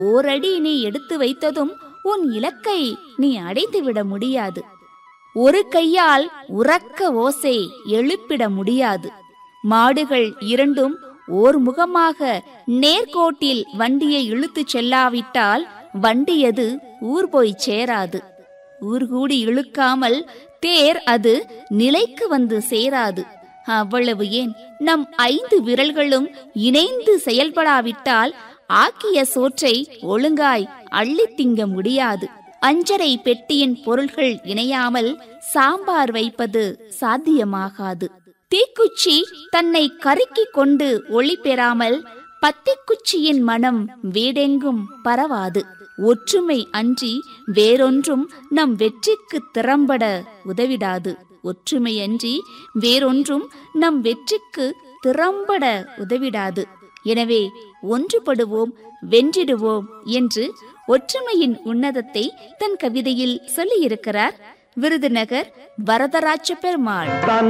ஓரடி நீ எடுத்து வைத்ததும் உன் இலக்கை நீ அடைந்துவிட முடியாது ஒரு கையால் உறக்க ஓசை எழுப்பிட முடியாது மாடுகள் இரண்டும் ஓர் முகமாக நேர்கோட்டில் வண்டியை இழுத்துச் செல்லாவிட்டால் வண்டியது ஊர் போய் சேராது ஊர் கூடி இழுக்காமல் தேர் அது நிலைக்கு வந்து சேராது அவ்வளவு ஏன் நம் ஐந்து விரல்களும் இணைந்து செயல்படாவிட்டால் ஆக்கிய சோற்றை ஒழுங்காய் அள்ளித் திங்க முடியாது அஞ்சரை பெட்டியின் பொருள்கள் இணையாமல் சாம்பார் வைப்பது சாத்தியமாகாது தீக்குச்சி தன்னை கருக்கிக் கொண்டு ஒளி பெறாமல் பத்திக்குச்சியின் மனம் வீடெங்கும் பரவாது ஒற்றுமை அன்றி வேறொன்றும் நம் வெற்றிக்கு திறம்பட உதவிடாது ஒற்றுமை அன்றி வேறொன்றும் நம் வெற்றிக்கு திறம்பட உதவிடாது எனவே ஒன்றுபடுவோம் வென்றிடுவோம் என்று ஒற்றுமையின் உன்னதத்தை தன் கவிதையில் சொல்லியிருக்கிறார் விருதுநகர் வரதராஜ பெருமாள் தன்